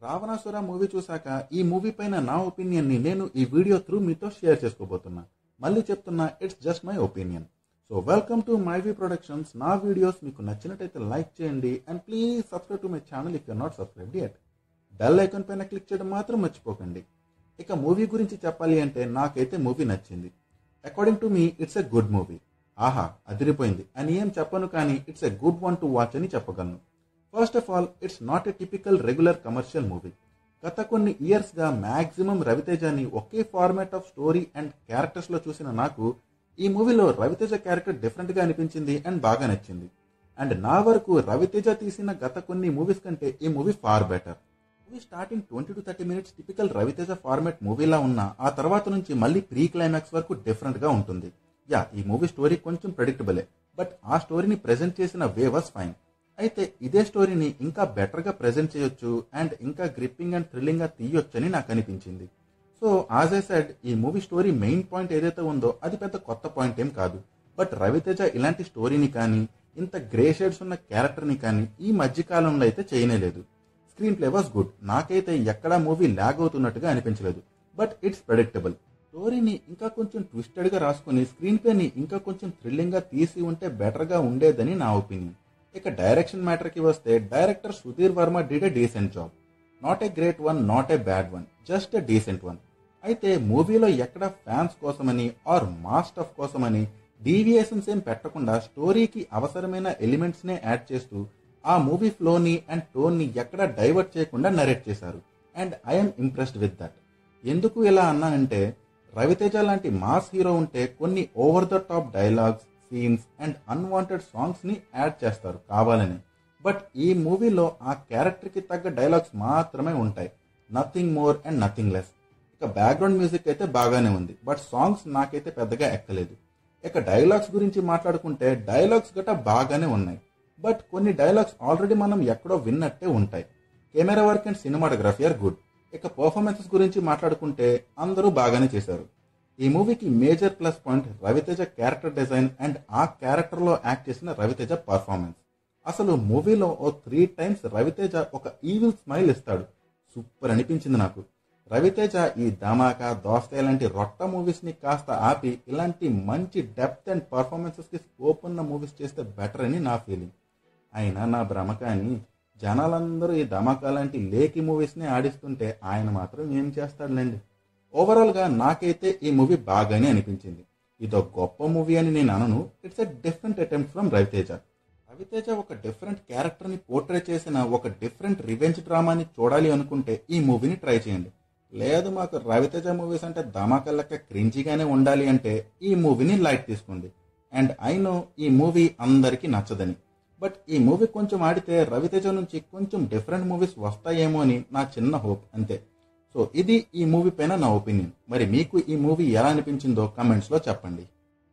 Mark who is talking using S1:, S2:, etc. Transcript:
S1: Ravanasura movie చూశాక ఈ movie పైన నా ఒపీనియన్ ని నేను ఈ వీడియో త్రూ మీతో షేర్ చేసుకోబోతున్నా మళ్ళీ చెప్తున్నా it's just my opinion so welcome to MyV productions నా వీడియోస్ మీకు నచ్చినట్టయితే లైక్ చేయండి and please subscribe to my channel if you're not subscribe yet bell icon పైన క్లిక్ చేయడం మాత్రం మర్చిపోకండి ఇక మూవీ గురించి చెప్పాలి అంటే నాకైతే మూవీ నచ్చింది according to me it's a good movie ఆహా అదిరిపోయింది అని ఏం చెప్పను కానీ it's a good one to watch అని చెప్పగలను first of all it's not a typical regular commercial movie గత కొన్ని ఇయర్స్ గా మాక్సిమం రవితేజని ఒకే format of story and characters లో చూసిన నాకు ఈ మూవీలో రవితేజ క్యారెక్టర్ డిఫరెంట్ గా అనిపించింది అండ్ బాగా నచ్చింది అండ్ నా వరకు రవితేజ తీసిన గత కొన్ని మూవీస్ కంటే ఈ movie far better movie starting twenty to thirty minutes typical Raviteja format మూవీలా ఉన్నా ఆ తర్వాత నుంచి మళ్ళీ ప్రీ క్లైమాక్స్ వరకు డిఫరెంట్ గా ఉంటుంది యా ఈ మూవీ స్టోరీ కొంచెం ప్రెడిక్టబులే బట్ ఆ స్టోరీని ప్రెజెంట్ చేసిన వే వాస్ ఫైన్ అయితే ఇదే స్టోరీని ఇంకా బెటర్ గా ప్రెజెంట్ చేయొచ్చు అండ్ ఇంకా గ్రిప్పింగ్ అండ్ థ్రిల్లింగ్ గా తీయొచ్చు అని నాకు అనిపించింది సో యాజ్ ఐ సెడ్ ఈ మూవీ స్టోరీ మెయిన్ పాయింట్ ఏదైతే ఉందో అది పెద్ద కొత్త పాయింట్ ఏం కాదు బట్ రవితేజ ఇలాంటి స్టోరీని కానీ ఇంత గ్రే షేడ్స్ ఉన్న క్యారెక్టర్ని కానీ ఈ మధ్య కాలంలో అయితే చేయనేలేదు స్క్రీన్ ప్లే వాస్ గుడ్ నాకైతే ఎక్కడా మూవీ ల్యాగ్ అవుతున్నట్టుగా అనిపించలేదు బట్ ఇట్స్ ప్రెడిక్టబుల్ స్టోరీని ఇంకా కొంచెం ట్విస్టెడ్ గా రాసుకుని స్క్రీన్ ప్లేని ఇంకా కొంచెం థ్రిల్లింగ్ గా తీసి ఉంటే బెటర్ గా ఉండేదని నా ఒపీనియన్ ఇక డైరెక్షన్ మ్యాటర్ కి వస్తే director Sudheer Varma did a decent job not a great one not a bad one just a decent one అయితే మూవీలో ఎక్కడ ఫ్యాన్స్ కోసమని ఆర్ మాస్ స్టఫ్ కోసమని డీవియేషన్స్ ఏం పెట్టకుండా స్టోరీకి అవసరమైన ఎలిమెంట్స్ నే యాడ్ చేస్తూ ఆ మూవీ ఫ్లోని అండ్ టోన్ ని ఎక్కడ డైవర్ట్ చేయకుండా నరేట్ చేశారు and I'm impressed with that ఎందుకు ఇలా అన్నానంటే రవితేజ లాంటి మాస్ హీరో ఉంటే కొన్ని over the top dialogues scenes and unwanted songs ని యాడ్ చేస్తారు కావాలని బట్ ఈ మూవీలో ఆ క్యారెక్టర్ కి తగ్గ డైలాగ్స్ మాత్రమే ఉంటాయి nothing more and nothing less ఇక బ్యాక్గ్రౌండ్ మ్యూజిక్ అయితే బాగానే ఉంది బట్ సాంగ్స్ నాకైతే పెద్దగా ఎక్కలేదు ఇక డైలాగ్స్ గురించి మాట్లాడుకుంటే డైలాగ్స్ గట్రా బాగానే ఉన్నాయి బట్ కొన్ని డైలాగ్స్ ఆల్రెడీ మనం ఎక్కడో విన్నట్టే ఉంటాయి camera work and cinematography are good ఇక పర్ఫార్మెన్సెస్ గురించి మాట్లాడుకుంటే అందరూ బాగానే చేశారు ఈ మూవీకి major plus point Raviteja character design and ఆ క్యారెక్టర్ లో యాక్ట్ చేసిన రవితేజ పర్ఫార్మెన్స్ అసలు మూవీలో ఓ త్రీ టైమ్స్ రవితేజ ఒక ఈవిల్ స్మైల్ ఇస్తాడు సూపర్ అనిపించింది నాకు రవితేజ ఈ ధమాకా దోస్తాయి లాంటి రొట్ట మూవీస్ ని కాస్త ఆపి ఇలాంటి మంచి డెప్త్ అండ్ పర్ఫార్మెన్సెస్ కి స్కోప్ ఉన్న మూవీస్ చేస్తే బెటర్ అని నా ఫీలింగ్ అయినా నా భ్రమ కానీ జనాలందరూ ఈ ధమాకా లాంటి లేకి మూవీస్ ని ఆడిస్తుంటే ఆయన మాత్రం ఏం చేస్తాడులేండి ఓవరాల్ గా నాకైతే ఈ మూవీ బాగానే అనిపించింది ఇదో గొప్ప మూవీ అని నేను అనను it's a different attempt from Raviteja Raviteja ఒక డిఫరెంట్ క్యారెక్టర్ ని పోర్ట్రే చేసిన ఒక డిఫరెంట్ రివెంజ్ డ్రామాని చూడాలి అనుకుంటే ఈ మూవీని ట్రై చేయండి లేదు మాకు రవితేజ మూవీస్ అంటే ధమాకా లెక్క క్రించిగానే ఉండాలి అంటే ఈ మూవీని లైట్ తీసుకోండి అండ్ ఐ నో ఈ మూవీ అందరికీ నచ్చదని బట్ ఈ మూవీ కొంచెం ఆడితే రవితేజ నుంచి కొంచెం డిఫరెంట్ మూవీస్ వస్తాయేమో అని నా చిన్న హోప్ అంతే సో ఇది ఈ మూవీ పైన నా ఒపీనియన్ మరి మీకు ఈ మూవీ ఎలా అనిపించిందో కమెంట్స్ లో చెప్పండి